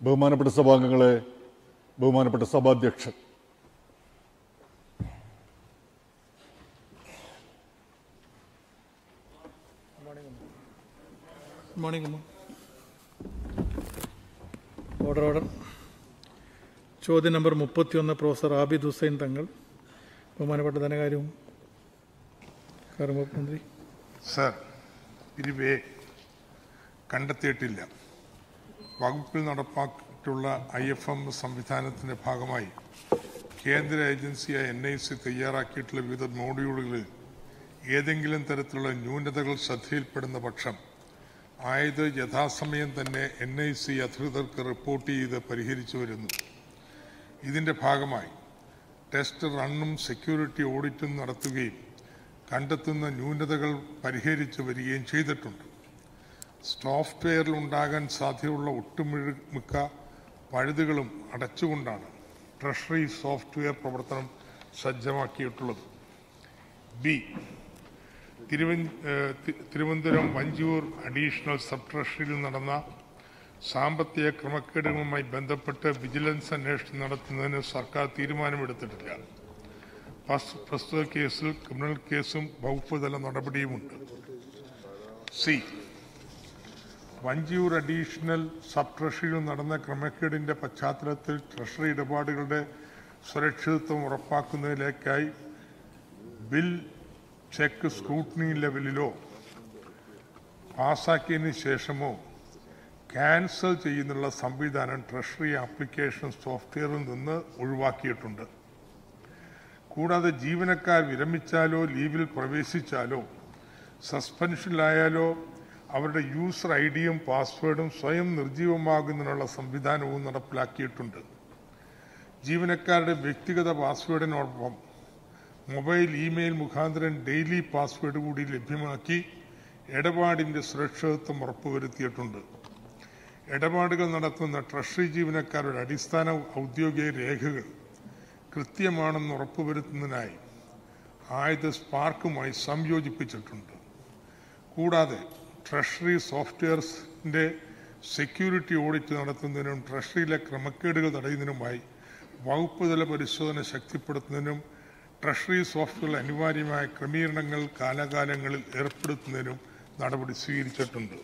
ബഹുമാനപ്പെട്ട സഭാംഗങ്ങളെ ബഹുമാനപ്പെട്ട സഭാധ്യക്ഷൻ മോർണിംഗ് അമ്മ ഓർഡർ ഓർഡർ ചോദ്യം നമ്പർ മുപ്പത്തിയൊന്ന് പ്രൊഫസർ ആബിദ് ഹുസൈൻ തങ്ങൾ ബഹുമാനപ്പെട്ട ധനകാര്യവും കാര്യം വകുപ്പ് മന്ത്രി സർ പിരിവേ കണ്ടെത്തിയിട്ടില്ല വകുപ്പിൽ നടപ്പാക്കിയിട്ടുള്ള ഐ എഫ് എം സംവിധാനത്തിന്റെ ഭാഗമായി കേന്ദ്ര ഏജൻസിയായ എൻ ഐ സി തയ്യാറാക്കിയിട്ടുള്ള വിവിധ മോഡ്യൂളുകളിൽ ഏതെങ്കിലും തരത്തിലുള്ള ന്യൂനതകൾ ശ്രദ്ധയിൽപ്പെടുന്ന പക്ഷം ആയത് യഥാസമയം തന്നെ എൻ ഐ സി അധികൃതർക്ക് റിപ്പോർട്ട് ചെയ്ത് പരിഹരിച്ചു വരുന്നു ഇതിന്റെ ഭാഗമായി ടെസ്റ്റ് റണ്ണും സെക്യൂരിറ്റി ഓഡിറ്റും നടത്തുകയും കണ്ടെത്തുന്ന ന്യൂനതകൾ പരിഹരിച്ചു വരികയും ചെയ്തിട്ടുണ്ട് സോഫ്റ്റ്വെയറിൽ ഉണ്ടാകാൻ സാധ്യതയുള്ള ഒട്ടുമിക്ക പഴുതുകളും അടച്ചുകൊണ്ടാണ് ട്രഷറി സോഫ്റ്റ്വെയർ പ്രവർത്തനം സജ്ജമാക്കിയിട്ടുള്ളത് ബി തിരുവൻ- ഏഹ് തി- തിരുവനന്തപുരം വഞ്ചൂർ അഡീഷണൽ സബ് ട്രഷറിയിൽ നടന്ന സാമ്പത്തിക ക്രമക്കേടുകളുമായി ബന്ധപ്പെട്ട് വിജിലൻസ് അന്വേഷണം നടത്തുന്നതിന് സർക്കാർ തീരുമാനമെടുത്തിട്ടില്ല പസ്- പ്രസ്തുത കേസിൽ ക്രിമിനൽ കേസും വകുപ്പ് തല നടപടിയുമുണ്ട് സി വഞ്ചിയൂർ അഡീഷണൽ സബ് ട്രഷറിയിൽ നടന്ന ക്രമക്കേടിന്റെ പശ്ചാത്തലത്തിൽ ട്രഷറി ഇടപാടുകളുടെ സുരക്ഷിതത്വം ഉറപ്പാക്കുന്നതിലേക്കായി ബിൽ ചെക്ക് സ്ക്രൂട്ടിനി ലെവലിലോ പാസാക്കിയതിനു ശേഷമോ ക്യാൻസൽ ചെയ്യുന്നുള്ള സംവിധാനം ട്രഷറി ആപ്ലിക്കേഷൻ സോഫ്റ്റ്വെയറിൽ നിന്ന് ഒഴിവാക്കിയിട്ടുണ്ട് കൂടാതെ ജീവനക്കാർ വിരമിച്ചാലോ ലീവിൽ പ്രവേശിച്ചാലോ സസ്പെൻഷനിലായാലോ അവരുടെ യൂസർ ഐ ഡിയും പാസ്വേഡും സ്വയം നിർജീവമാകുന്നതിനുള്ള സംവിധാനവും നടപ്പിലാക്കിയിട്ടുണ്ട് ജീവനക്കാരുടെ വ്യക്തിഗത പാസ്വേഡിനോടൊപ്പം മൊബൈൽ ഇമെയിൽ മുഖാന്തരം ഡെയിലി പാസ്വേഡ് കൂടി ലഭ്യമാക്കി ഇടപാടിന്റെ സുരക്ഷിതത്വം ഉറപ്പുവരുത്തിയിട്ടുണ്ട് ഇടപാടുകൾ നടത്തുന്ന ട്രഷറി ജീവനക്കാരുടെ അടിസ്ഥാന ഔദ്യോഗിക രേഖകൾ കൃത്യമാണെന്ന് ഉറപ്പുവരുത്തുന്നതിനായി ആയത് സ്പാർക്കുമായി സംയോജിപ്പിച്ചിട്ടുണ്ട് കൂടാതെ ട്രഷറി സോഫ്റ്റ്വെയർസിന്റെ സെക്യൂരിറ്റി ഓഡിറ്റ് നടത്തുന്നതിനും ട്രഷറിയിലെ ക്രമക്കേടുകൾ തടയുന്നതിനുമായി വകുപ്പ് തല പരിശോധന ശക്തിപ്പെടുത്തുന്നതിനും ട്രഷറി സോഫ്റ്റ്വെയർ അനിവാര്യമായ ക്രമീകരണങ്ങൾ കാലാകാലങ്ങളിൽ ഏർപ്പെടുത്തുന്നതിനും നടപടി സ്വീകരിച്ചിട്ടുണ്ട്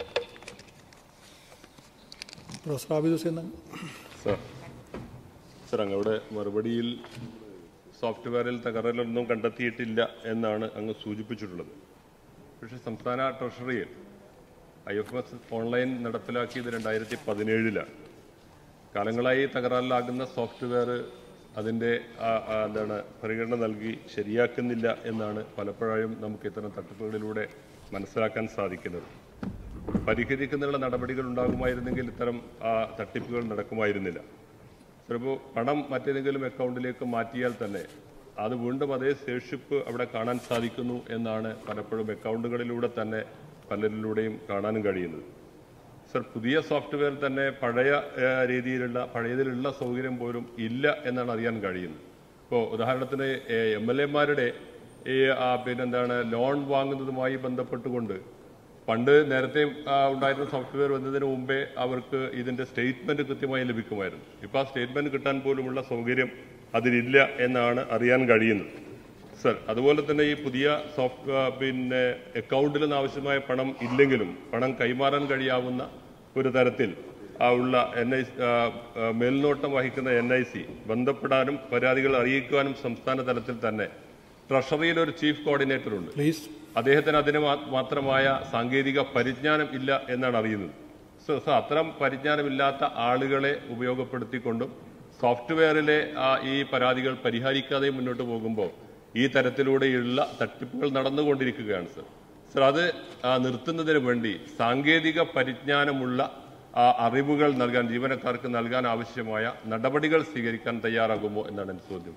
പ്രൊഫസർ ആബിദ് ഹുസൈൻ തങ്ങൾ സർ സർ അങ്ങയുടെ മറുപടിയിൽ സോഫ്റ്റ്വെയറിൽ തകരാറൊന്നും കണ്ടെത്തിയിട്ടില്ല എന്നാണ് അങ്ങ് സൂചിപ്പിച്ചിട്ടുള്ളത് പക്ഷേ സംസ്ഥാന ട്രഷറിയിൽ ഐ എഫ് എസ് ഓൺലൈൻ നടപ്പിലാക്കിയത് രണ്ടായിരത്തി പതിനേഴിലാണ് കാലങ്ങളായി തകരാറിലാകുന്ന സോഫ്റ്റ്വെയർ അതിൻ്റെ ആ- ആ എന്താണ് പരിഗണന നൽകി ശരിയാക്കുന്നില്ല എന്നാണ് പലപ്പോഴും നമുക്ക് ഇത്തരം തട്ടിപ്പുകളിലൂടെ മനസ്സിലാക്കാൻ സാധിക്കുന്നത് പരിഹരിക്കുന്നതിനുള്ള നടപടികൾ ഉണ്ടാകുമായിരുന്നെങ്കിൽ ഇത്തരം ആ, തട്ടിപ്പുകൾ നടക്കുമായിരുന്നില്ല ചിലപ്പോൾ പണം മറ്റേതെങ്കിലും അക്കൗണ്ടിലേക്ക് മാറ്റിയാൽ തന്നെ അത് വീണ്ടും അതേ ശേഷിപ്പ് അവിടെ കാണാൻ സാധിക്കുന്നു എന്നാണ് പലപ്പോഴും അക്കൗണ്ടുകളിലൂടെ തന്നെ പലരിലൂടെയും കാണാനും കഴിയുന്നത് സർ പുതിയ സോഫ്റ്റ്വെയർ തന്നെ പഴയ ഏഹ്, രീതിയിലുള്ള പഴയതിലുള്ള സൗകര്യം പോലും ഇല്ല എന്നാണ് അറിയാൻ കഴിയുന്നത് ഇപ്പോൾ ഉദാഹരണത്തിന് എം എൽ എമാരുടെ ഈ ആ, പിന്നെന്താണ് ലോൺ വാങ്ങുന്നതുമായി ബന്ധപ്പെട്ടുകൊണ്ട് പണ്ട് നേരത്തെ ആ, ഉണ്ടായിരുന്ന സോഫ്റ്റ്വെയർ വന്നതിന് മുമ്പേ അവർക്ക് ഇതിന്റെ സ്റ്റേറ്റ്മെന്റ് കൃത്യമായി ലഭിക്കുമായിരുന്നു ഇപ്പൊ ആ സ്റ്റേറ്റ്മെന്റ് കിട്ടാൻ പോലുമുള്ള സൗകര്യം അതിലില്ല എന്നാണ് അറിയാൻ കഴിയുന്നത് സർ അതുപോലെ തന്നെ ഈ പുതിയ സോഫ്റ്റ് പിന്നെ അക്കൗണ്ടിൽ നിന്ന് ആവശ്യമായ പണം ഇല്ലെങ്കിലും പണം കൈമാറാൻ കഴിയാവുന്ന ഒരു തരത്തിൽ ആ ഉള്ള എൻ ഐ മേൽനോട്ടം വഹിക്കുന്ന എൻ ഐ സി ബന്ധപ്പെടാനും പരാതികൾ അറിയിക്കുവാനും സംസ്ഥാന തലത്തിൽ തന്നെ ട്രഷറിയിൽ ഒരു ചീഫ് കോർഡിനേറ്റർ ഉണ്ട് പ്ലീസ് അദ്ദേഹത്തിന് അതിന് മാ- മാത്രമായ സാങ്കേതിക പരിജ്ഞാനം ഇല്ല എന്നാണ് അറിയുന്നത് സോ സോ അത്തരം പരിജ്ഞാനമില്ലാത്ത ആളുകളെ ഉപയോഗപ്പെടുത്തിക്കൊണ്ടും സോഫ്റ്റ്വെയറിലെ ആ, ഈ പരാതികൾ പരിഹരിക്കാതെ മുന്നോട്ട് പോകുമ്പോൾ ഈ തരത്തിലൂടെയുള്ള തട്ടിപ്പുകൾ നടന്നുകൊണ്ടിരിക്കുകയാണ് സർ സർ അത് ആ, നിർത്തുന്നതിന് വേണ്ടി സാങ്കേതിക പരിജ്ഞാനമുള്ള ആ, അറിവുകൾ നൽകാൻ ജീവനക്കാർക്ക് നൽകാൻ ആവശ്യമായ നടപടികൾ സ്വീകരിക്കാൻ തയ്യാറാകുമോ എന്നാണ് എന്റെ ചോദ്യം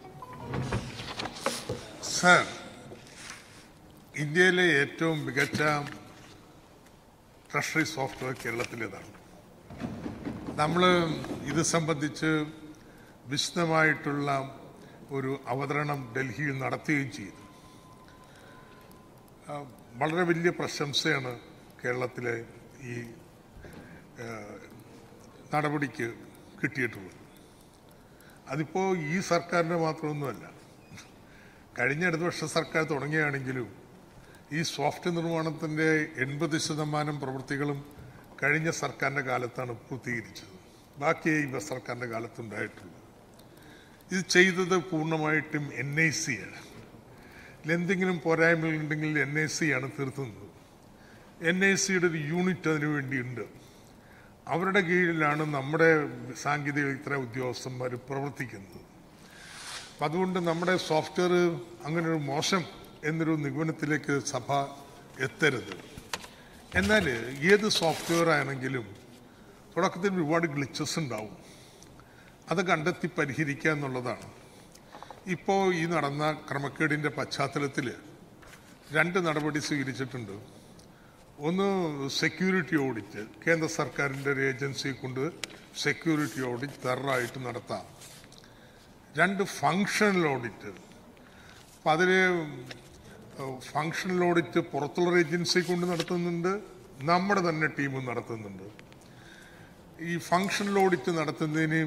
സർ ഇന്ത്യയിലെ ഏറ്റവും മികച്ച ട്രഷറി സോഫ്റ്റ്വെയർ കേരളത്തിലേതാണ് നമ്മൾ ഇത് സംബന്ധിച്ച് വിശദമായിട്ടുള്ള ഒരു അവതരണം ഡൽഹിയിൽ നടത്തുകയും ചെയ്തു ആ, വളരെ വലിയ പ്രശംസയാണ് കേരളത്തിലെ ഈ നടപടിക്ക് കിട്ടിയിട്ടുള്ളത് അതിപ്പോൾ ഈ സർക്കാരിൻ്റെ മാത്രമൊന്നുമല്ല കഴിഞ്ഞ ഇടതുപക്ഷ സർക്കാർ തുടങ്ങിയാണെങ്കിലും ഈ സോഫ്റ്റ് നിർമ്മാണത്തിൻ്റെ എൺപത് ശതമാനം പ്രവൃത്തികളും കഴിഞ്ഞ സർക്കാരിൻ്റെ കാലത്താണ് പൂർത്തീകരിച്ചത് ബാക്കിയേ ഇവ സർക്കാരിൻ്റെ കാലത്തുണ്ടായിട്ടുള്ളൂ ഇത് ചെയ്തത് പൂർണ്ണമായിട്ടും എൻ ഐ സി ആണ് എന്തെങ്കിലും പോരായ്മകളുണ്ടെങ്കിൽ എൻ ഐ സി ആണ് തീർത്തുന്നത് എൻ ഐ സിയുടെ ഒരു യൂണിറ്റ് അതിനു വേണ്ടിയുണ്ട് അവരുടെ കീഴിലാണ് നമ്മുടെ സാങ്കേതിക ഇത്ര ഉദ്യോഗസ്ഥന്മാർ പ്രവർത്തിക്കുന്നത് അപ്പം അതുകൊണ്ട് നമ്മുടെ സോഫ്റ്റ്വെയർ അങ്ങനെ ഒരു മോശം എന്നൊരു നിഗമനത്തിലേക്ക് സഭ എത്തരുത് എന്നാൽ ഏത് സോഫ്റ്റ്വെയർ ആണെങ്കിലും തുടക്കത്തിൽ ഒരുപാട് ഗ്ലിച്ചസ് ഉണ്ടാവും അത് കണ്ടെത്തി പരിഹരിക്കുക എന്നുള്ളതാണ് ഇപ്പോൾ ഈ നടന്ന ക്രമക്കേടിൻ്റെ പശ്ചാത്തലത്തിൽ രണ്ട് നടപടി സ്വീകരിച്ചിട്ടുണ്ട് ഒന്ന് സെക്യൂരിറ്റി ഓഡിറ്റ് കേന്ദ്ര സർക്കാരിൻ്റെ ഒരു ഏജൻസിയെ കൊണ്ട് സെക്യൂരിറ്റി ഓഡിറ്റ് തറായിട്ട് നടത്താം രണ്ട് ഫങ്ഷണൽ ഓഡിറ്റ് അപ്പം അതിൽ ഫങ്ഷണൽ ഓഡിറ്റ് പുറത്തുള്ള ഏജൻസിയെ കൊണ്ട് നടത്തുന്നുണ്ട് നമ്മുടെ തന്നെ ടീം നടത്തുന്നുണ്ട് ഈ ഫങ്ഷണൽ ഓഡിറ്റ് നടത്തുന്നതിന്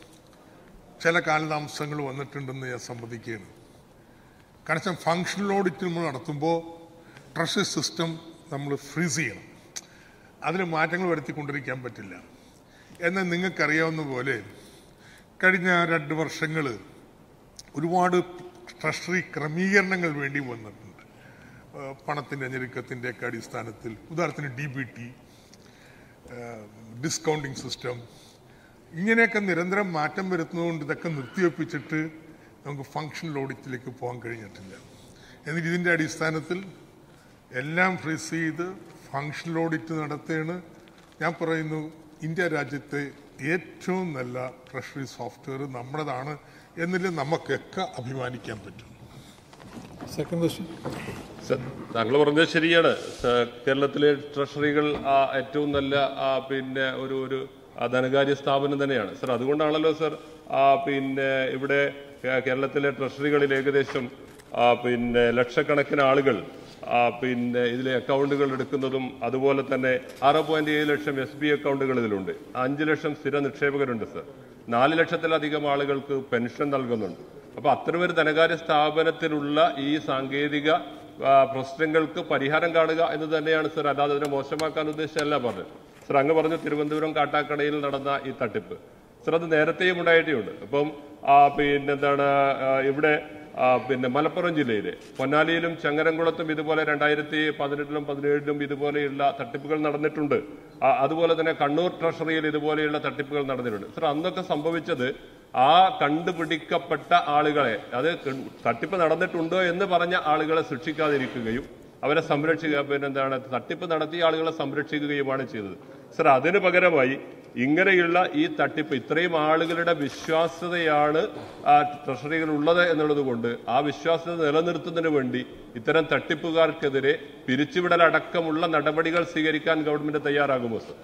ചില കാലതാമസങ്ങൾ വന്നിട്ടുണ്ടെന്ന് ഞാൻ സമ്മതിക്കുകയാണ് കാരണം ഫങ്ഷണൽ ഓഡിറ്റ് നമ്മൾ നടത്തുമ്പോൾ ട്രഷറി സിസ്റ്റം നമ്മൾ ഫ്രീസ് ചെയ്യണം അതിൽ മാറ്റങ്ങൾ വരുത്തിക്കൊണ്ടിരിക്കാൻ പറ്റില്ല എന്നാൽ നിങ്ങൾക്കറിയാവുന്ന പോലെ കഴിഞ്ഞ രണ്ട് വർഷങ്ങൾ ഒരുപാട് ട്രഷറി ക്രമീകരണങ്ങൾ വേണ്ടി വന്നിട്ടുണ്ട് ഏഹ് പണത്തിൻ്റെ ഞെരുക്കത്തിൻ്റെയൊക്കെ അടിസ്ഥാനത്തിൽ ഉദാഹരണത്തിന് D B T discounting system ഇങ്ങനെയൊക്കെ നിരന്തരം മാറ്റം വരുത്തുന്നതുകൊണ്ട് ഇതൊക്കെ നിർത്തിവെപ്പിച്ചിട്ട് നമുക്ക് ഫങ്ഷണൽ ഓഡിറ്റിലേക്ക് പോകാൻ കഴിഞ്ഞിട്ടില്ല എന്നിട്ട് ഇതിൻ്റെ അടിസ്ഥാനത്തിൽ എല്ലാം ഫ്രീസ് ചെയ്ത് ഫങ്ഷണൽ ഓഡിറ്റ് നടത്തുകയാണ് ഞാൻ പറയുന്നു ഇന്ത്യ രാജ്യത്തെ ഏറ്റവും നല്ല ട്രഷറി സോഫ്റ്റ്വെയർ നമ്മുടേതാണ് എന്നതിൽ നമുക്കൊക്കെ അഭിമാനിക്കാൻ പറ്റും സെക്കൻഡ് ക്വസ്റ്റ്യൻ സർ, താങ്കൾ പറഞ്ഞത് ശരിയാണ് സർ, കേരളത്തിലെ ട്രഷറികൾ ആ, ഏറ്റവും നല്ല ആ, പിന്നെ ഒരു ഒരു ആ, ധനകാര്യ സ്ഥാപനം തന്നെയാണ് സർ അതുകൊണ്ടാണല്ലോ സർ ആ, പിന്നെ ഇവിടെ കേ- കേരളത്തിലെ ട്രഷറികളിൽ ഏകദേശം ആ, പിന്നെ ലക്ഷക്കണക്കിന് ആളുകൾ ആ, പിന്നെ ഇതിലെ അക്കൗണ്ടുകൾ എടുക്കുന്നതും അതുപോലെ തന്നെ ആറ് പോയിന്റ് ഏഴ് ലക്ഷം എസ് ബി അക്കൗണ്ടുകൾ ഇതിലുണ്ട് അഞ്ച് ലക്ഷം സ്ഥിര നിക്ഷേപകരുണ്ട് സർ നാല് ലക്ഷത്തിലധികം ആളുകൾക്ക് പെൻഷൻ നൽകുന്നുണ്ട് അപ്പൊ അത്തരമൊരു ധനകാര്യ സ്ഥാപനത്തിലുള്ള ഈ സാങ്കേതിക ആ, പ്രശ്നങ്ങൾക്ക് പരിഹാരം കാണുക എന്ന് തന്നെയാണ് സർ അല്ലാതെ അതിനെ മോശമാക്കാൻ ഉദ്ദേശിച്ചല്ല പറഞ്ഞത് സർ അങ്ങ് പറഞ്ഞു തിരുവനന്തപുരം കാട്ടാക്കടയിൽ നടന്ന ഈ തട്ടിപ്പ് സർ അത് നേരത്തെയും ഉണ്ടായിട്ടുണ്ട് അപ്പം ആ, പിന്നെന്താണ് ആ, ഇവിടെ ആ, പിന്നെ മലപ്പുറം ജില്ലയിലെ പൊന്നാലിയിലും ചങ്ങരംകുളത്തും ഇതുപോലെ രണ്ടായിരത്തി പതിനെട്ടിലും പതിനേഴിലും ഇതുപോലെയുള്ള തട്ടിപ്പുകൾ നടന്നിട്ടുണ്ട് ആ, അതുപോലെ തന്നെ കണ്ണൂർ ട്രഷറിയിൽ ഇതുപോലെയുള്ള തട്ടിപ്പുകൾ നടന്നിട്ടുണ്ട് സർ അന്നൊക്കെ സംഭവിച്ചത് ആ കണ്ടുപിടിക്കപ്പെട്ട ആളുകളെ അത് ക- തട്ടിപ്പ് നടന്നിട്ടുണ്ടോ എന്ന് പറഞ്ഞ ആളുകളെ ശിക്ഷിക്കാതിരിക്കുകയും അവരെ സംരക്ഷിക്കുക പിന്നെന്താണ് തട്ടിപ്പ് നടത്തിയ ആളുകളെ സംരക്ഷിക്കുകയുമാണ് ചെയ്തത് സർ അതിന് പകരമായി ഇങ്ങനെയുള്ള ഈ തട്ടിപ്പ് ഇത്രയും ആളുകളുടെ വിശ്വാസ്യതയാണ് ആ ട്രഷറികൾ ഉള്ളത് എന്നുള്ളത് കൊണ്ട് ആ വിശ്വാസ്യത നിലനിർത്തുന്നതിന് വേണ്ടി ഇത്തരം തട്ടിപ്പുകാർക്കെതിരെ പിരിച്ചുവിടലടക്കമുള്ള നടപടികൾ സ്വീകരിക്കാൻ ഗവൺമെന്റ് തയ്യാറാകുമോ സർ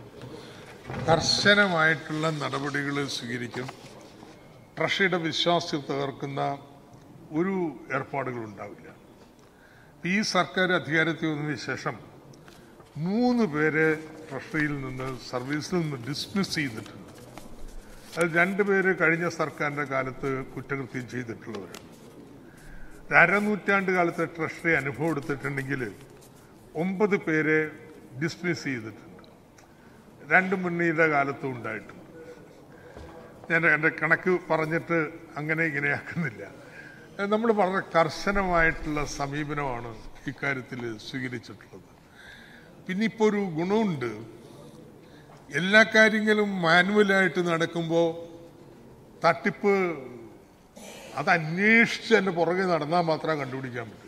കർശനമായിട്ടുള്ള നടപടികൾ സ്വീകരിക്കും ട്രഷറിയുടെ വിശ്വാസ്യത തകർക്കുന്ന ഒരു ഏർപ്പാടുകൾ ഉണ്ടാവില്ല ഈ സർക്കാർ അധികാരത്തിൽ വന്നതിന് ശേഷം മൂന്ന് പേരെ ട്രഷറിയിൽ നിന്ന് സർവീസിൽ നിന്ന് ഡിസ്മിസ് ചെയ്തിട്ടുണ്ട് അത് രണ്ടുപേര് കഴിഞ്ഞ സർക്കാരിന്റെ കാലത്ത് കുറ്റകൃത്യം ചെയ്തിട്ടുള്ളവരാണ് ഒരു അരനൂറ്റാണ്ട് കാലത്തെ ട്രഷറി അനുഭവം എടുത്തിട്ടുണ്ടെങ്കിൽ ഒമ്പത് പേരെ ഡിസ്മിസ് ചെയ്തിട്ടുണ്ട് രണ്ട് മുന്നണിയുടെ കാലത്തും ഉണ്ടായിട്ടുണ്ട് ഞാൻ എൻ്റെ കണക്ക് പറഞ്ഞിട്ട് അങ്ങനെ ഇങ്ങനെയാക്കുന്നില്ല നമ്മൾ വളരെ കർശനമായിട്ടുള്ള സമീപനമാണ് ഇക്കാര്യത്തിൽ സ്വീകരിച്ചിട്ടുള്ളത് പിന്നെ ഇപ്പോൾ ഒരു ഗുണമുണ്ട് എല്ലാ കാര്യങ്ങളും മാനുവലായിട്ട് നടക്കുമ്പോൾ തട്ടിപ്പ് അത് അന്വേഷിച്ച് എൻ്റെ പുറകെ നടന്നാൽ മാത്രമേ കണ്ടുപിടിക്കാൻ പറ്റൂ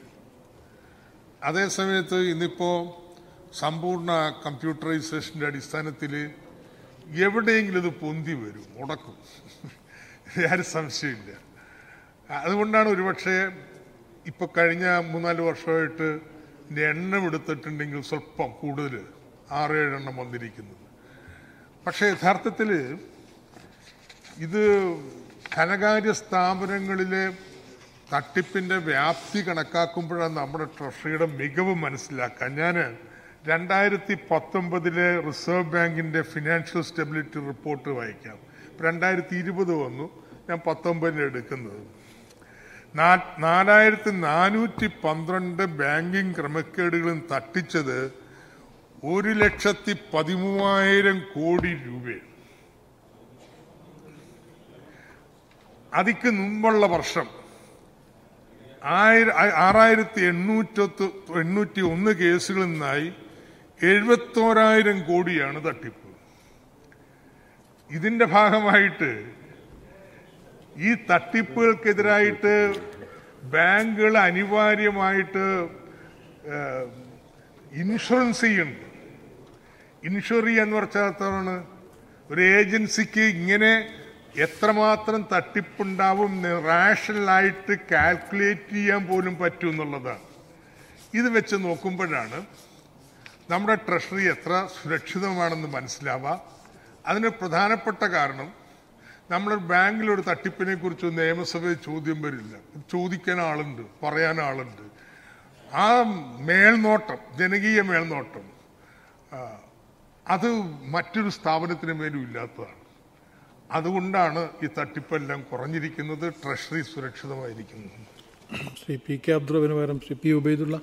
അതേ സമയത്ത് ഇന്നിപ്പോൾ സമ്പൂർണ്ണ കമ്പ്യൂട്ടറൈസേഷൻ്റെ അടിസ്ഥാനത്തിൽ എവിടെയെങ്കിലും ഇത് പൊന്തി വരും മുടക്കും ആരും സംശയമില്ല അതുകൊണ്ടാണ് ഒരുപക്ഷെ ഇപ്പൊ കഴിഞ്ഞ മൂന്നാല് വർഷമായിട്ട് ഇതിന്റെ എണ്ണം എടുത്തിട്ടുണ്ടെങ്കിൽ സ്വല്പം കൂടുതൽ ആറേഴെണ്ണം വന്നിരിക്കുന്നത് പക്ഷേ യഥാർത്ഥത്തിൽ ഇത് ധനകാര്യ സ്ഥാപനങ്ങളിലെ തട്ടിപ്പിന്റെ വ്യാപ്തി കണക്കാക്കുമ്പോഴാണ് നമ്മുടെ ട്രഷറിയുടെ മികവ് മനസ്സിലാക്കാൻ ഞാൻ രണ്ടായിരത്തി പത്തൊമ്പതിലെ റിസർവ് ബാങ്കിന്റെ ഫിനാൻഷ്യൽ സ്റ്റെബിലിറ്റി റിപ്പോർട്ട് വായിക്കാം രണ്ടായിരത്തി ഇരുപത് വന്നു ഞാൻ പത്തൊമ്പതിന് എടുക്കുന്നത് നാ- നാലായിരത്തി നാനൂറ്റി പന്ത്രണ്ട് ബാങ്കിങ് ക്രമക്കേടുകളും തട്ടിച്ചത് ഒരു ലക്ഷത്തി പതിമൂവായിരം കോടി രൂപയാണ് അതിക്ക് മുമ്പുള്ള വർഷം ആയിര- ആ- ആറായിരത്തി എണ്ണൂറ്റൊത്ത് എണ്ണൂറ്റി ഒന്ന് കേസുകളിൽ നിന്നായി എഴുപത്തോരായിരം കോടിയാണ് തട്ടിപ്പ് ഇതിന്റെ ഭാഗമായിട്ട് ഈ തട്ടിപ്പുകൾക്കെതിരായിട്ട് ബാങ്കുകൾ അനിവാര്യമായിട്ട് ഏഹ്, ഇൻഷുറൻസ് ചെയ്യുന്നുണ്ട് ഇൻഷുർ ചെയ്യാന്ന് പറഞ്ഞാൽ ഒരു ഏജൻസിക്ക് ഇങ്ങനെ എത്രമാത്രം തട്ടിപ്പുണ്ടാവും റാഷണലായിട്ട് കാൽക്കുലേറ്റ് ചെയ്യാൻ പോലും പറ്റും എന്നുള്ളതാണ് ഇത് വെച്ച് നോക്കുമ്പോഴാണ് നമ്മുടെ ട്രഷറി എത്ര സുരക്ഷിതമാണെന്ന് മനസ്സിലാവുക അതിന് പ്രധാനപ്പെട്ട കാരണം നമ്മുടെ ബാങ്കിലൊരു തട്ടിപ്പിനെ കുറിച്ച് നിയമസഭയിൽ ചോദ്യം വരില്ല ചോദിക്കാൻ ആളുണ്ട് പറയാൻ ആളുണ്ട് ആ മേൽനോട്ടം ജനകീയ മേൽനോട്ടം ആ, അത് മറ്റൊരു സ്ഥാപനത്തിന് മേലും ഇല്ലാത്തതാണ് അതുകൊണ്ടാണ് ഈ തട്ടിപ്പെല്ലാം കുറഞ്ഞിരിക്കുന്നത് ട്രഷറി സുരക്ഷിതമായിരിക്കുന്നത് ശ്രീ പി കെ അബ്ദുറബിന് പകരം ശ്രീ പി ഉബൈദുള്ള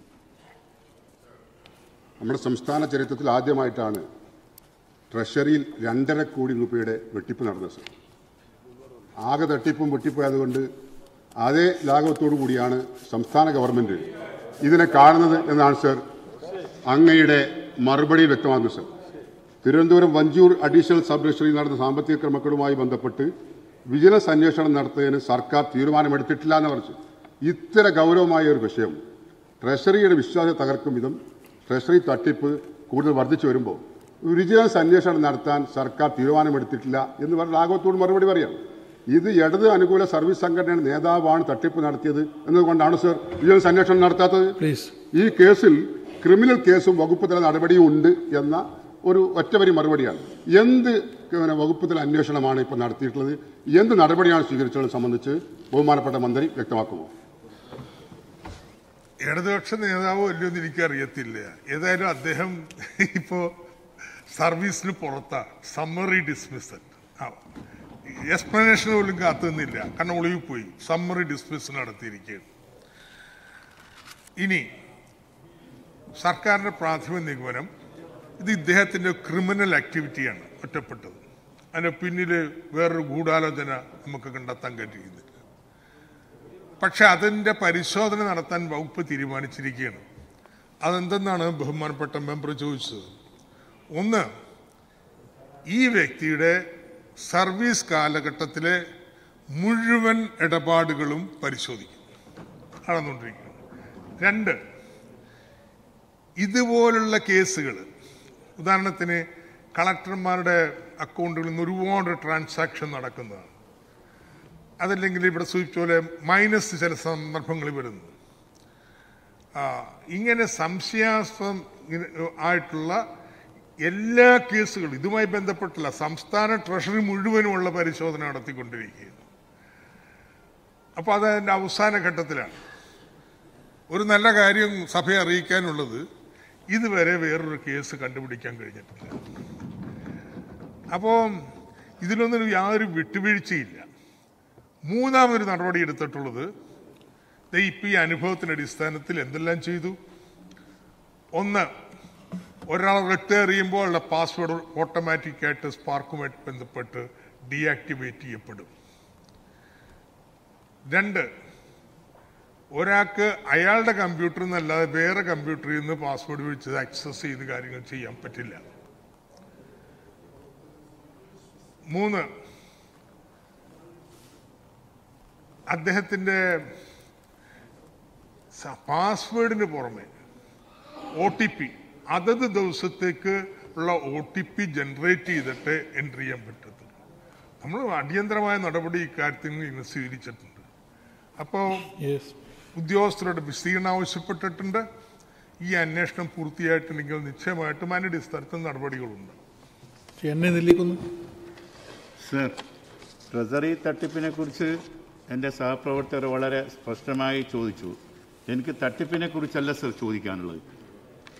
നമ്മുടെ സംസ്ഥാന ചരിത്രത്തിൽ ആദ്യമായിട്ടാണ് ട്രഷറിയിൽ രണ്ടര കോടി രൂപയുടെ വെട്ടിപ്പ് നടന്നത് സർ ആകെ തട്ടിപ്പും വെട്ടിപ്പോയതുകൊണ്ട് അതേ ലാഘവത്തോടു കൂടിയാണ് സംസ്ഥാന ഗവൺമെന്റ് ഇതിനെ കാണുന്നത് എന്നാണ് സർ അങ്ങയുടെ മറുപടിയിൽ വ്യക്തമാകുന്നത് sir Thiruvananthapuram Vanchiyoor additional sub രജിസ്ട്രിയിൽ നടന്ന സാമ്പത്തിക ക്രമക്കേടുമായി ബന്ധപ്പെട്ട് വിജിലൻസ് അന്വേഷണം നടത്തുന്നതിന് സർക്കാർ തീരുമാനമെടുത്തിട്ടില്ല എന്ന് പറഞ്ഞു ഇത്ര ഗൗരവമായ ഒരു വിഷയം ട്രഷറിയുടെ വിശ്വാസം തകർക്കും വിധം ട്രഷറി തട്ടിപ്പ് കൂടുതൽ വർദ്ധിച്ചു വരുമ്പോൾ വിജിലൻസ് അന്വേഷണം നടത്താൻ സർക്കാർ തീരുമാനമെടുത്തിട്ടില്ല എന്ന് പറഞ്ഞ ലാഘവത്തോട് മറുപടി പറയാം ഇത് ഇടത് അനുകൂല സർവീസ് സംഘടനയുടെ നേതാവാണ് തട്ടിപ്പ് നടത്തിയത് എന്നതുകൊണ്ടാണ് സർ വിജിലൻസ് അന്വേഷണം നടത്താത്തത് പ്ലീസ് ഈ കേസിൽ ക്രിമിനൽ കേസും വകുപ്പ് തല നടപടിയും ഉണ്ട് എന്ന ഒരു ഒറ്റവരി മറുപടിയാണ് എന്ത് പിന്നെ വകുപ്പ് തല അന്വേഷണമാണ് ഇപ്പോൾ നടത്തിയിട്ടുള്ളത് എന്ത് നടപടിയാണ് സ്വീകരിച്ചത് സംബന്ധിച്ച് ബഹുമാനപ്പെട്ട മന്ത്രി വ്യക്തമാക്കുമോ ഇടതുപക്ഷ നേതാവോ അല്ലയോ എന്ന് എനിക്കറിയത്തില്ല ഏതായാലും അദ്ദേഹം ഇപ്പോ സർവീസിന് പുറത്താണ് സമ്മറി ഡിസ്മിസൽ എക്സ്പ്ലനേഷൻ പോലും കാത്തുനിന്നില്ല കാരണം ഒളിവിൽ പോയി സമ്മറി ഡിസ്മിസ് നടത്തിയിരിക്കുകയാണ് ഇനി സർക്കാരിന്റെ പ്രാഥമിക നിഗമനം ഇത് ഇദ്ദേഹത്തിന്റെ ക്രിമിനൽ ആക്ടിവിറ്റിയാണ് ഒറ്റപ്പെട്ടത് അതിന് പിന്നിൽ വേറൊരു ഗൂഢാലോചന നമുക്ക് കണ്ടെത്താൻ കഴിയുന്നില്ല പക്ഷെ അതിന്റെ പരിശോധന നടത്താൻ വകുപ്പ് തീരുമാനിച്ചിരിക്കുകയാണ് അതെന്തെന്നാണ് ബഹുമാനപ്പെട്ട മെമ്പർ ചോദിച്ചത് ഒന്ന് ഈ വ്യക്തിയുടെ സർവീസ് കാലഘട്ടത്തിലെ മുഴുവൻ ഇടപാടുകളും പരിശോധിക്കും നടന്നുകൊണ്ടിരിക്കുന്നത് രണ്ട് ഇതുപോലുള്ള കേസുകൾ ഉദാഹരണത്തിന് കളക്ടർമാരുടെ അക്കൗണ്ടുകളിൽ നിന്ന് ഒരുപാട് ട്രാൻസാക്ഷൻ നടക്കുന്നതാണ് അതല്ലെങ്കിൽ ഇവിടെ സൂചിപ്പിച്ച പോലെ മൈനസ് ചില സന്ദർഭങ്ങളിൽ വരുന്നു ആ, ഇങ്ങനെ സംശയാസ്പദം ഇങ്ങനെ ആയിട്ടുള്ള എല്ലാ കേസുകളും ഇതുമായി ബന്ധപ്പെട്ടുള്ള സംസ്ഥാന ട്രഷറി മുഴുവനുമുള്ള പരിശോധന നടത്തിക്കൊണ്ടിരിക്കുകയാണ് അപ്പോൾ അത് അതിൻ്റെ അവസാന ഘട്ടത്തിലാണ് ഒരു നല്ല കാര്യം സഭയെ അറിയിക്കാനുള്ളത് ഇതുവരെ വേറൊരു കേസ് കണ്ടുപിടിക്കാൻ കഴിഞ്ഞിട്ടില്ല അപ്പോൾ ഇതിലൊന്നും യാതൊരു വിട്ടുവീഴ്ചയില്ല മൂന്നാമതൊരു നടപടി എടുത്തിട്ടുള്ളത് ദേ ഇപ്പൊ ഈ അനുഭവത്തിന്റെ അടിസ്ഥാനത്തിൽ എന്തെല്ലാം ചെയ്തു ഒന്ന് ഒരാൾ റിട്ടയർ ചെയ്യുമ്പോൾ ഉള്ള പാസ്വേഡ് ഓട്ടോമാറ്റിക് ആയിട്ട് സ്പാർക്കുമായിട്ട് ബന്ധപ്പെട്ട് ഡീആക്ടിവേറ്റ് ചെയ്യപ്പെടും രണ്ട് ഒരാൾക്ക് അയാളുടെ കമ്പ്യൂട്ടറിൽ നിന്നല്ലാതെ വേറെ കമ്പ്യൂട്ടറിൽ നിന്ന് പാസ്വേഡ് വിളിച്ചത് ആക്സസ് ചെയ്ത് കാര്യങ്ങൾ ചെയ്യാൻ പറ്റില്ല മൂന്ന് അദ്ദേഹത്തിന്റെ സ- പാസ്വേഡിന് പുറമെ ഒ ടി പി അതത് ദിവസത്തേക്ക് ഉള്ള ഒ ടി പി ജനറേറ്റ് ചെയ്തിട്ട് എൻട്രി ചെയ്യാൻ പറ്റത്തുള്ളൂ നമ്മൾ അടിയന്തരമായ നടപടി ഇക്കാര്യത്തിൽ ഇന്ന് സ്വീകരിച്ചിട്ടുണ്ട് അപ്പോൾ യെസ് ഉദ്യോഗസ്ഥരോട് വിശദീകരണം ആവശ്യപ്പെട്ടിട്ടുണ്ട് ഈ അന്വേഷണം പൂർത്തിയായിട്ടുണ്ടെങ്കിൽ നിശ്ചയമായിട്ടും അതിന്റെ അടിസ്ഥാനത്തിൽ നടപടികളുണ്ട് ശ്രീ എന്നെ നെല്ലിക്കുന്നു സർ ട്രഷറി തട്ടിപ്പിനെ കുറിച്ച് എൻ്റെ സഹപ്രവർത്തകർ വളരെ സ്പഷ്ടമായി ചോദിച്ചു എനിക്ക് തട്ടിപ്പിനെ കുറിച്ചല്ല സർ ചോദിക്കാനുള്ളത്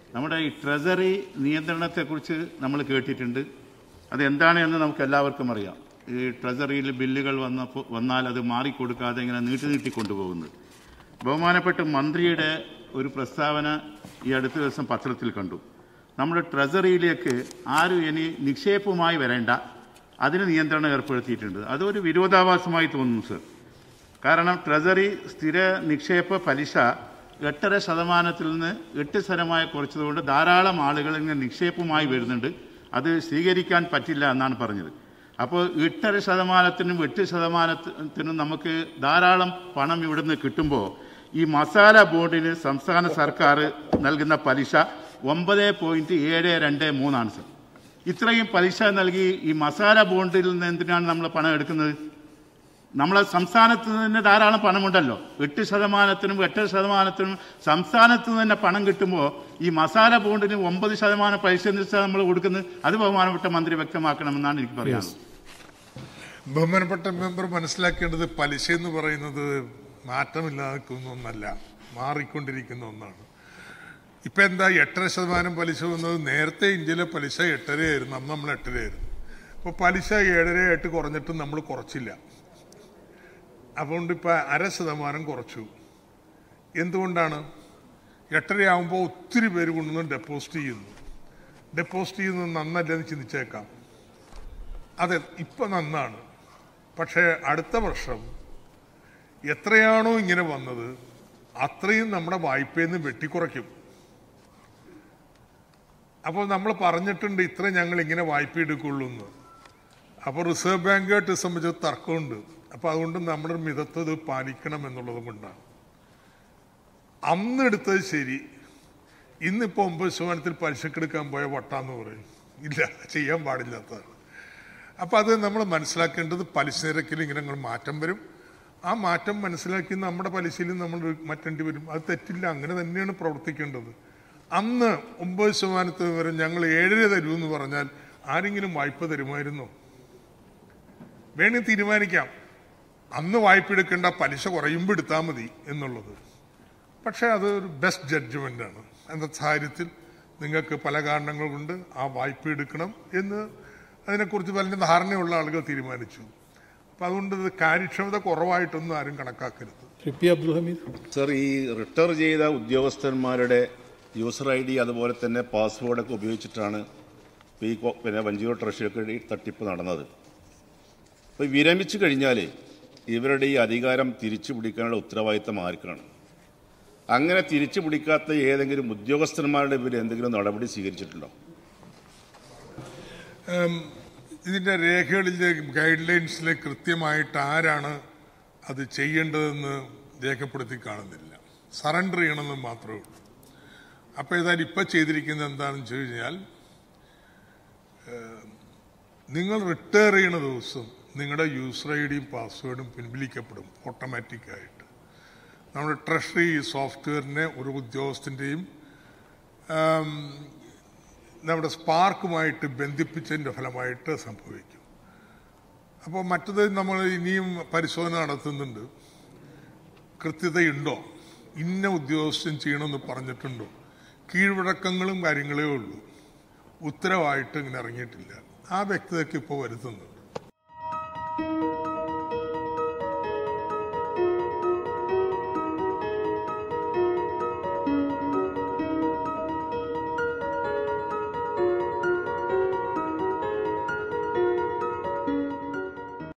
നമ്മുടെ ഈ ട്രഷറി നിയന്ത്രണത്തെക്കുറിച്ച് നമ്മൾ കേട്ടിട്ടുണ്ട് അത് എന്താണ് എന്ന് നമുക്ക് എല്ലാവർക്കും അറിയാം ഈ ട്രഷറിയിൽ ബില്ലുകൾ വന്നപ്പോൾ വന്നാൽ അത് മാറിക്കൊടുക്കാതെ ഇങ്ങനെ നീട്ടി നീട്ടി കൊണ്ടുപോകുന്നത് ബഹുമാനപ്പെട്ട മന്ത്രിയുടെ ഒരു പ്രസ്താവന ഈ അടുത്ത ദിവസം പത്രത്തിൽ കണ്ടു നമ്മുടെ ട്രഷറിയിലേക്ക് ആരും ഇനി നിക്ഷേപവുമായി വരേണ്ട അതിന് നിയന്ത്രണം ഏർപ്പെടുത്തിയിട്ടുണ്ട് അതൊരു വിരോധാഭാസമായി തോന്നുന്നു സർ കാരണം ട്രഷറി സ്ഥിര നിക്ഷേപ പലിശ എട്ടര ശതമാനത്തിൽ നിന്ന് എട്ട് ശതമാനമായി കുറച്ചതുകൊണ്ട് ധാരാളം ആളുകൾ ഇങ്ങനെ നിക്ഷേപവുമായി വരുന്നുണ്ട് അത് സ്വീകരിക്കാൻ പറ്റില്ല എന്നാണ് പറഞ്ഞത് അപ്പോൾ എട്ടര ശതമാനത്തിനും എട്ട് ശതമാനത്തിനും നമുക്ക് ധാരാളം പണം ഇവിടുന്ന് കിട്ടുമ്പോൾ ഈ മസാല ബോർഡിന് സംസ്ഥാന സർക്കാർ നൽകുന്ന പലിശ ഒമ്പത് പോയിന്റ് ഏഴ് രണ്ട് മൂന്നാണ് സർ ഇത്രയും പലിശ നൽകി ഈ മസാല ബോണ്ടിൽ നിന്ന് എന്തിനാണ് നമ്മൾ പണം എടുക്കുന്നത് നമ്മളെ സംസ്ഥാനത്ത് നിന്ന് ധാരാളം പണമുണ്ടല്ലോ എട്ട് ശതമാനത്തിനും എട്ട് ശതമാനത്തിനും സംസ്ഥാനത്ത് നിന്ന് തന്നെ പണം കിട്ടുമ്പോൾ ഈ മസാല ബോണ്ടിന് ഒമ്പത് ശതമാനം പൈസ എന്ന് വെച്ചാൽ നമ്മൾ കൊടുക്കുന്നത് അത് ബഹുമാനപ്പെട്ട മന്ത്രി വ്യക്തമാക്കണമെന്നാണ് എനിക്ക് പറയാനുള്ളത് ബഹുമാനപ്പെട്ട മെമ്പർ മനസ്സിലാക്കേണ്ടത് പലിശ എന്ന് പറയുന്നത് മാറ്റമില്ലാതെ നിൽക്കുന്ന ഒന്നല്ല മാറിക്കൊണ്ടിരിക്കുന്ന ഒന്നാണ് ഇപ്പൊ എന്താ എട്ടര ശതമാനം പലിശ വന്നത് നേരത്തെ ഇന്ത്യയിലെ പലിശ എട്ടരയായിരുന്നു അന്ന് നമ്മൾ എട്ടരയായിരുന്നു അപ്പോൾ പലിശ ഏഴരയായിട്ട് കുറഞ്ഞിട്ടും നമ്മൾ കുറച്ചില്ല അതുകൊണ്ട് ഇപ്പൊ അര ശതമാനം കുറച്ചു എന്തുകൊണ്ടാണ് എട്ടരയാകുമ്പോൾ ഒത്തിരി പേര് കൊണ്ടുവന്ന് ഡെപ്പോസിറ്റ് ചെയ്യുന്നു ഡെപ്പോസിറ്റ് ചെയ്യുന്നത് നന്നല്ലെന്ന് ചിന്തിച്ചേക്കാം അതെ ഇപ്പൊ നന്നാണ് പക്ഷേ അടുത്ത വർഷം എത്രയാണോ ഇങ്ങനെ വന്നത് അത്രയും നമ്മുടെ വായ്പയിൽ നിന്ന് വെട്ടിക്കുറയ്ക്കും അപ്പോൾ നമ്മൾ പറഞ്ഞിട്ടുണ്ട് ഇത്ര ഞങ്ങൾ ഇങ്ങനെ വായ്പ എടുക്കുള്ളൂ എന്ന് അപ്പോൾ റിസർവ് ബാങ്കുമായിട്ട് സംബന്ധിച്ച് തർക്കമുണ്ട് അപ്പോൾ അതുകൊണ്ട് നമ്മുടെ മിതത്വം ഇത് പാലിക്കണം എന്നുള്ളത് കൊണ്ടാണ് അന്ന് എടുത്തത് ശരി ഇന്നിപ്പോൾ ഒമ്പത് ശതമാനത്തിൽ പലിശക്കെടുക്കാൻ പോയ വട്ടാന്ന് പറയും ഇല്ല ചെയ്യാൻ പാടില്ലാത്തതാണ് അപ്പം അത് നമ്മൾ മനസ്സിലാക്കേണ്ടത് പലിശ നിരക്കിൽ ഇങ്ങനെ അങ്ങ് മാറ്റം വരും ആ മാറ്റം മനസ്സിലാക്കി നമ്മുടെ പലിശയിൽ നമ്മൾ മാറ്റേണ്ടി വരും അത് തെറ്റില്ല അങ്ങനെ തന്നെയാണ് പ്രവർത്തിക്കേണ്ടത് അന്ന് ഒമ്പത് ശതമാനത്തിന് വരെ ഞങ്ങൾ ഏഴര തരൂ എന്ന് പറഞ്ഞാൽ ആരെങ്കിലും വായ്പ തരുമായിരുന്നോ വേണമെങ്കിൽ തീരുമാനിക്കാം അന്ന് വായ്പ എടുക്കേണ്ട പലിശ കുറയുമ്പോൾ എടുത്താൽ മതി എന്നുള്ളത് പക്ഷേ അത് ഒരു ബെസ്റ്റ് ജഡ്ജ്മെന്റ് ആണ് എന്ന സാഹചര്യത്തിൽ നിങ്ങൾക്ക് പല കാരണങ്ങൾ കൊണ്ട് ആ വായ്പ എടുക്കണം എന്ന് അതിനെക്കുറിച്ച് വലിയ ധാരണയുള്ള ആളുകൾ തീരുമാനിച്ചു അപ്പം അതുകൊണ്ട് ഇത് കാര്യക്ഷമത കുറവായിട്ടൊന്നും ആരും കണക്കാക്കരുത് ശ്രീ പി അബ്ദുൽ ഹമീദ് സർ ഈ റിട്ടയർ ചെയ്ത ഉദ്യോഗസ്ഥന്മാരുടെ യൂസർ ഐ ഡി അതുപോലെ തന്നെ പാസ്വേഡൊക്കെ ഉപയോഗിച്ചിട്ടാണ് ഈ കൊ- പിന്നെ വഞ്ചിയൂർ ട്രഷറിയൊക്കെ ഈ തട്ടിപ്പ് നടന്നത് അപ്പോൾ വിരമിച്ചു കഴിഞ്ഞാൽ ഇവരുടെ ഈ അധികാരം തിരിച്ചു പിടിക്കാനുള്ള ഉത്തരവാദിത്തം ആർക്കാണ് അങ്ങനെ തിരിച്ചു പിടിക്കാത്ത ഏതെങ്കിലും ഉദ്യോഗസ്ഥന്മാരുടെ പേര് എന്തെങ്കിലും നടപടി സ്വീകരിച്ചിട്ടുണ്ടോ ഉം, ഇതിന്റെ രേഖകളിലെ ഗൈഡ് ലൈൻസിലെ കൃത്യമായിട്ട് ആരാണ് അത് ചെയ്യേണ്ടതെന്ന് രേഖപ്പെടുത്തി കാണുന്നില്ല സറണ്ടർ ചെയ്യണമെന്ന് മാത്രമേ ഉള്ളൂ അപ്പോൾ ഏതായാലും ഇപ്പം ചെയ്തിരിക്കുന്നത് എന്താണെന്ന് വെച്ച് കഴിഞ്ഞാൽ ഏഹ്, നിങ്ങൾ റിട്ടയർ ചെയ്യണ ദിവസം നിങ്ങളുടെ യൂസർ ഐ ഡിയും പാസ്വേഡും പിൻവലിക്കപ്പെടും ഓട്ടോമാറ്റിക്കായിട്ട് നമ്മുടെ ട്രഷറി സോഫ്റ്റ്വെയറിനെ ഒരു ഉദ്യോഗസ്ഥൻ്റെയും നമ്മുടെ സ്പാർക്കുമായിട്ട് ബന്ധിപ്പിച്ചതിൻ്റെ ഫലമായിട്ട് സംഭവിക്കും അപ്പോൾ മറ്റത് നമ്മൾ ഇനിയും പരിശോധന നടത്തുന്നുണ്ട് കൃത്യതയുണ്ടോ ഇന്ന ഉദ്യോഗസ്ഥൻ ചെയ്യണമെന്ന് പറഞ്ഞിട്ടുണ്ടോ കീഴ്വഴക്കങ്ങളും കാര്യങ്ങളേ ഉള്ളൂ ഉത്തരവായിട്ട് ഇങ്ങനെ ഇറങ്ങിയിട്ടില്ല ആ വ്യക്തതയ്ക്ക് ഇപ്പോൾ വരുത്തുന്നുണ്ട്